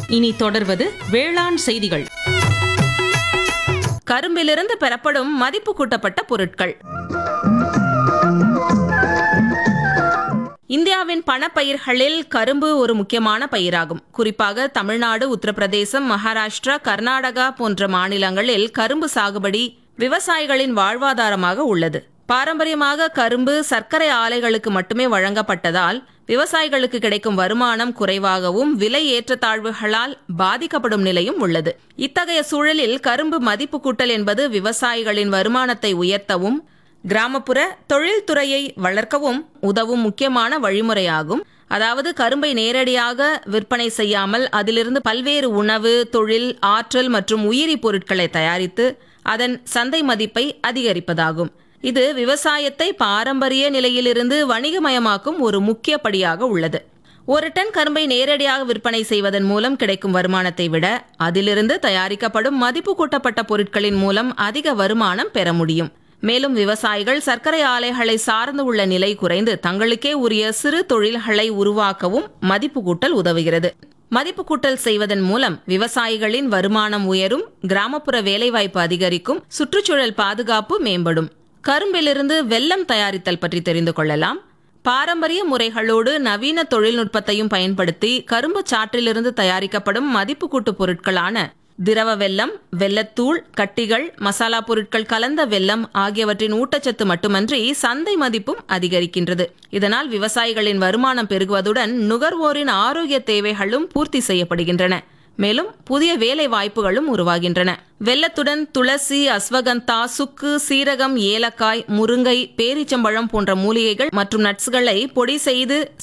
இனி தொடர்வது வேளாண் செய்திகள் கரும்பிலிருந்து பெறப்படும் மதிப்பு கூட்டப்பட்ட பொருட்கள் இந்தியாவின் பணப்பயிர்களில் கரும்பு ஒரு முக்கியமான பயிராகும் குறிப்பாக தமிழ்நாடு உத்தரப்பிரதேசம் மகாராஷ்டிரா கர்நாடகா போன்ற மாநிலங்களில் கரும்பு சாகுபடி விவசாயிகளின் வாழ்வாதாரமாக உள்ளது பாரம்பரியமாக கரும்பு சர்க்கரை ஆலைகளுக்கு மட்டுமே வழங்கப்பட்டதால் விவசாயிகளுக்கு கிடைக்கும் வருமானம் குறைவாகவும் விலை ஏற்றத்தாழ்வுகளால் பாதிக்கப்படும் நிலையும் உள்ளது இத்தகைய சூழலில் கரும்பு மதிப்பு கூட்டல் என்பது விவசாயிகளின் வருமானத்தை உயர்த்தவும் கிராமப்புற தொழில்துறையை வளர்க்கவும் உதவும் முக்கியமான வழிமுறையாகும் அதாவது கரும்பை நேரடியாக விற்பனை செய்யாமல் அதிலிருந்து பல்வேறு உணவு தொழில் ஆற்றல் மற்றும் உயிரி பொருட்களை தயாரித்து அதன் சந்தை மதிப்பை அதிகரிப்பதாகும் இது விவசாயத்தை பாரம்பரிய நிலையிலிருந்து வணிகமயமாக்கும் ஒரு முக்கிய படியாக உள்ளது ஒரு டன் கரும்பை நேரடியாக விற்பனை செய்வதன் மூலம் கிடைக்கும் வருமானத்தை விட அதிலிருந்து தயாரிக்கப்படும் மதிப்பு கூட்டப்பட்ட பொருட்களின் மூலம் அதிக வருமானம் பெற முடியும் மேலும் விவசாயிகள் சர்க்கரை ஆலைகளை சார்ந்து உள்ள நிலை குறைந்து தங்களுக்கே உரிய சிறு தொழில்களை உருவாக்கவும் மதிப்பு கூட்டல் உதவுகிறது மதிப்பு கூட்டல் செய்வதன் மூலம் விவசாயிகளின் வருமானம் உயரும் கிராமப்புற வேலைவாய்ப்பு அதிகரிக்கும் சுற்றுச்சூழல் பாதுகாப்பு மேம்படும் கரும்பிலிருந்து வெல்லம் தயாரித்தல் பற்றி தெரிந்து கொள்ளலாம் பாரம்பரிய முறைகளோடு நவீன தொழில்நுட்பத்தையும் பயன்படுத்தி கரும்பு சாற்றிலிருந்து தயாரிக்கப்படும் மதிப்பு கூட்டு பொருட்களான திரவ வெல்லம் வெல்லத்தூள் கட்டிகள் மசாலா பொருட்கள் கலந்த வெல்லம் ஆகியவற்றின் ஊட்டச்சத்து மட்டுமன்றி சந்தை மதிப்பும் அதிகரிக்கின்றது இதனால் விவசாயிகளின் வருமானம் பெருகுவதுடன் நுகர்வோரின் ஆரோக்கிய தேவைகளும் பூர்த்தி செய்யப்படுகின்றன மேலும் புதிய வேலை வாய்ப்புகளும் உருவாகின்றன வெள்ளத்துடன் துளசி அஸ்வகந்தா சுக்கு சீரகம் ஏலக்காய் முருங்கை பேரிச்சம்பழம் போன்ற மூலிகைகள் மற்றும் நட்ஸ்களை பொடி செய்து